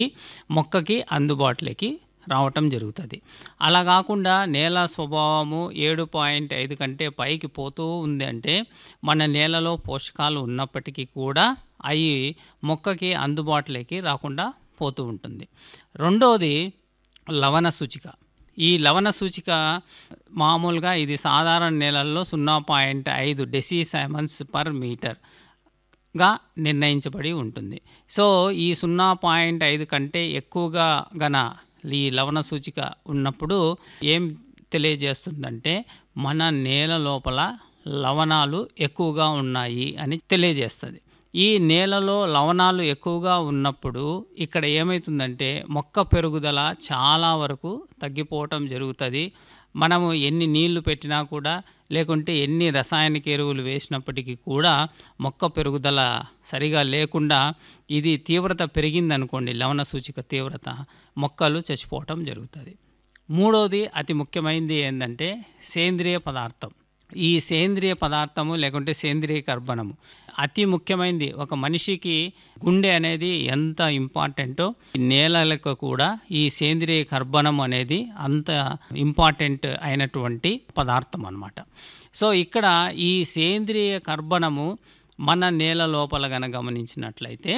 మొక్కకి అందుబాటులోకి రావటం జరుగుతుంది అలా కాకుండా నేల స్వభావము ఏడు పాయింట్ ఐదు కంటే పైకి పోతూ ఉంది అంటే మన నేలలో పోషకాలు ఉన్నప్పటికీ కూడా అవి మొక్కకి అందుబాటులోకి రాకుండా పోతూ ఉంటుంది రెండోది లవణ సూచిక ఈ లవణ సూచిక మామూలుగా ఇది సాధారణ నేలల్లో సున్నా పాయింట్ ఐదు డెసిసైమన్స్ పర్ మీటర్ గా నిర్ణయించబడి ఉంటుంది సో ఈ సున్నా పాయింట్ ఐదు కంటే ఎక్కువగా గన ఈ లవణ సూచిక ఉన్నప్పుడు ఏం తెలియజేస్తుందంటే మన నేల లోపల లవణాలు ఎక్కువగా ఉన్నాయి అని తెలియజేస్తుంది ఈ నేలలో లవణాలు ఎక్కువగా ఉన్నప్పుడు ఇక్కడ ఏమవుతుందంటే మొక్క పెరుగుదల చాలా వరకు తగ్గిపోవటం జరుగుతుంది మనము ఎన్ని నీళ్లు పెట్టినా కూడా లేకుంటే ఎన్ని రసాయనిక ఎరువులు వేసినప్పటికీ కూడా మొక్క పెరుగుదల సరిగా లేకుండా ఇది తీవ్రత పెరిగిందనుకోండి లవణ సూచిక తీవ్రత మొక్కలు చచ్చిపోవటం జరుగుతుంది మూడోది అతి ముఖ్యమైనది ఏంటంటే సేంద్రియ పదార్థం ఈ సేంద్రియ పదార్థము లేకుంటే సేంద్రియ కర్బనము అతి ముఖ్యమైనది ఒక మనిషికి గుండె అనేది ఎంత ఇంపార్టెంటో నేలలకు కూడా ఈ సేంద్రియ కర్బనం అనేది అంత ఇంపార్టెంట్ అయినటువంటి పదార్థం అన్నమాట సో ఇక్కడ ఈ సేంద్రియ కర్బనము మన నేల లోపల గన గమనించినట్లయితే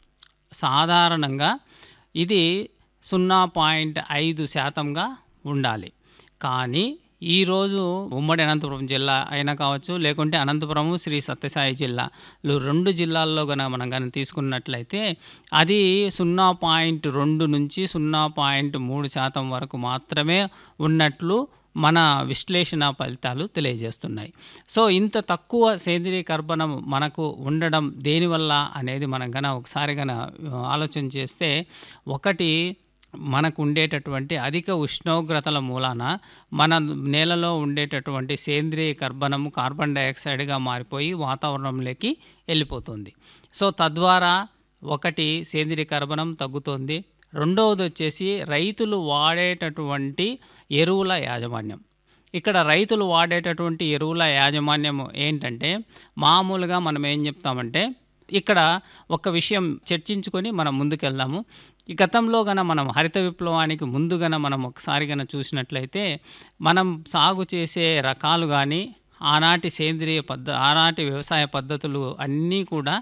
సాధారణంగా ఇది సున్నా పాయింట్ ఐదు శాతంగా ఉండాలి కానీ ఈరోజు ఉమ్మడి అనంతపురం జిల్లా అయినా కావచ్చు లేకుంటే అనంతపురం శ్రీ సత్యసాయి జిల్లాలు రెండు జిల్లాల్లో కనుక మనం కనుక తీసుకున్నట్లయితే అది సున్నా పాయింట్ రెండు నుంచి సున్నా పాయింట్ మూడు శాతం వరకు మాత్రమే ఉన్నట్లు మన విశ్లేషణ ఫలితాలు తెలియజేస్తున్నాయి సో ఇంత తక్కువ సేంద్రీయ కర్బనం మనకు ఉండడం దేనివల్ల అనేది మనం గన ఒకసారి గన ఆలోచన చేస్తే ఒకటి మనకు ఉండేటటువంటి అధిక ఉష్ణోగ్రతల మూలాన మన నేలలో ఉండేటటువంటి సేంద్రియ కర్బనము కార్బన్ డైఆక్సైడ్గా మారిపోయి వాతావరణంలోకి వెళ్ళిపోతుంది సో తద్వారా ఒకటి సేంద్రియ కర్బనం తగ్గుతుంది రెండవది వచ్చేసి రైతులు వాడేటటువంటి ఎరువుల యాజమాన్యం ఇక్కడ రైతులు వాడేటటువంటి ఎరువుల యాజమాన్యం ఏంటంటే మామూలుగా మనం ఏం చెప్తామంటే ఇక్కడ ఒక విషయం చర్చించుకొని మనం ముందుకెళ్దాము ఈ గతంలో గన మనం హరిత విప్లవానికి ముందు గన మనం ఒకసారి గన చూసినట్లయితే మనం సాగు చేసే రకాలు కానీ ఆనాటి సేంద్రియ పద్ధ ఆనాటి వ్యవసాయ పద్ధతులు అన్నీ కూడా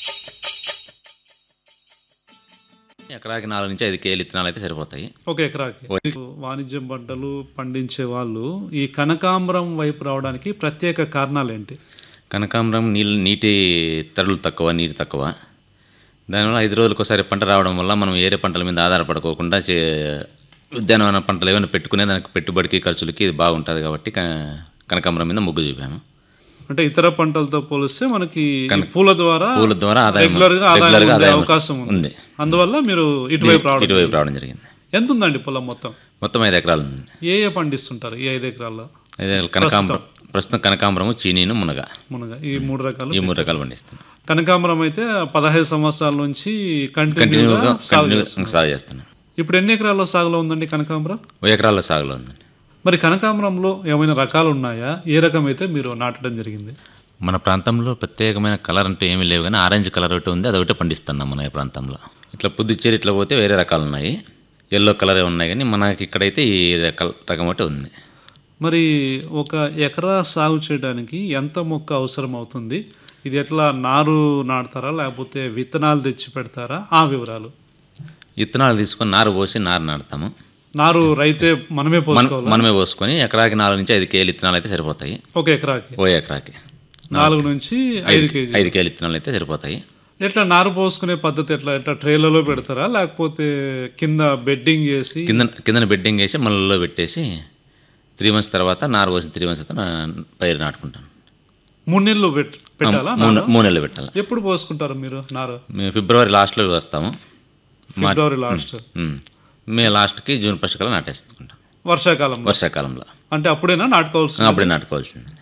ఎకరాకి నాలుగు నుంచి ఐదు కేజీలు ఇత్తనాలు అయితే సరిపోతాయి ఒక ఎకరాకి వాణిజ్యం పంటలు పండించే వాళ్ళు ఈ కనకాంబరం వైపు రావడానికి ప్రత్యేక కారణాలు ఏంటి కనకాంబరం నీళ్ళు నీటి తరులు తక్కువ నీరు తక్కువ దానివల్ల ఐదు రోజులకు ఒకసారి పంట రావడం వల్ల మనం ఏరే పంటల మీద ఆధారపడుకోకుండా చే ఉద్యానవన పంటలు ఏమైనా పెట్టుకునే దానికి పెట్టుబడికి ఖర్చులకి ఇది బాగుంటుంది కాబట్టి క- కనకాంబరం మీద మొగ్గు చూపాను అంటే ఇతర పంటలతో పోలిస్తే మనకి ఈ పూల ద్వారా పూల ద్వారా ఆదాయం రెగ్యులర్ గా ఆదాయం రెగ్యులర్గా ఉండే ఆదాయం అవకాశం ఉంది ఉంది అందువల్ల మీరు ఇటువైపు రావడం ఇటువైపు రావడం జరిగింది ఎంత ఉందండి పొలం మొత్తం మొత్తం ఐదు ఎకరాలు ఉంది ఏ ఏ పండిస్తుంటారు ఈ ఐదు ఎకరాల్లో ఐదు ఎకరాలు కనకాంబరం ప్రస్తుతం కనకాంబరము చీనీను మునగ మునగ ఈ మూడు రకాలు ఈ మూడు రకాలు పండిస్తున్నాం కనకాంబరం అయితే పదహైదు సంవత్సరాల నుంచి కంటిన్యూగా కంటిన్యూగా సాగు కంటిన్యూ చేస్తున్నారు సాగు చేస్తున్నాం ఇప్పుడు ఎన్ని ఎకరాల్లో సాగులో ఉందండి కనకాంబరం ఓ ఎకరాల సాగులో ఉందండి మరి కనకాంబరంలో ఏమైనా రకాలు ఉన్నాయా ఏ రకం అయితే మీరు నాటడం జరిగింది మన ప్రాంతంలో ప్రత్యేకమైన కలర్ అంటూ ఏమీ లేవు కానీ ఆరెంజ్ కలర్ ఒకటి ఉంది అదొకటి పండిస్తున్నాం మన ఈ ప్రాంతంలో ఇట్లా పుదుచ్చేరి ఇట్లా పోతే వేరే రకాలు ఉన్నాయి ఎల్లో కలర్ ఉన్నాయి కానీ మనకి ఇక్కడైతే ఈ రకం రకం ఒకటి ఉంది మరి ఒక ఎకరా సాగు చేయడానికి ఎంత మొక్క అవసరం అవుతుంది ఇది ఎట్లా నారు నాటుతారా లేకపోతే విత్తనాలు తెచ్చి పెడతారా ఆ వివరాలు విత్తనాలు తీసుకొని నారు పోసి నారు నాటుతాము నారు రైతే మనమే మన పోసుకోవాలి మనమే పోసుకొని ఎకరాకి నాలుగు నుంచి ఐదు కేజీలు విత్తనాలు అయితే సరిపోతాయి ఒక ఎకరాకి ఓ ఎకరాకి నాలుగు నుంచి ఐదు కేజీ ఐదు కేజీలు విత్తనాలు అయితే సరిపోతాయి ఎట్లా నారు పోసుకునే పద్ధతి ఎట్లా ఎట్లా ట్రేలలో పెడతారా లేకపోతే కింద బెడ్డింగ్ చేసి కింద కిందన బెడ్డింగ్ వేసి మళ్ళీ పెట్టేసి త్రీ మంత్స్ తర్వాత నారు పోసిన త్రీ మంత్స్ తర్వాత నా- పైరు నాటుకుంటాను మూడు నెలలు పెట్ పెట్టాలా మూడు మూడు నెలలు పెట్టాలి ఎప్పుడు పోసుకుంటారు మీరు నారు మేము ఫిబ్రవరి లాస్ట్లో వస్తాము ఫిబ్రవరి లాస్ట్ ఉమ్. మే లాస్ట్కి జూన్ ఫస్ట్ కల్లా నాటేసుకుంటాం వర్షాకాలంలో వర్షాకాలంలో అంటే అప్పుడైనా నాటుకోవాల్సింది అప్పుడే నాటుకోవాల్సింది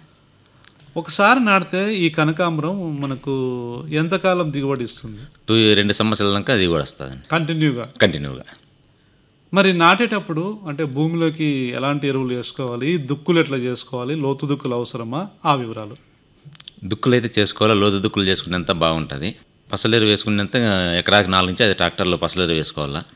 ఒకసారి నాటితే ఈ కనకాంబరం మనకు ఎంతకాలం దిగుబడి ఇస్తుంది టూ రెండు సంవత్సరాల దాకా అది కూడా వస్తుందండి కంటిన్యూగా కంటిన్యూగా మరి నాటేటప్పుడు అంటే భూమిలోకి ఎలాంటి ఎరువులు వేసుకోవాలి దుక్కులు ఎట్లా చేసుకోవాలి లోతు దుక్కులు అవసరమా ఆ వివరాలు దుక్కులు అయితే చేసుకోవాలో లోతు దుక్కులు చేసుకునేంత బాగుంటుంది పసలేరు వేసుకున్నంత ఎకరాకి నాలుగు నుంచి ఐదు ట్రాక్టర్లు పసలేరు వేసుకోవాలా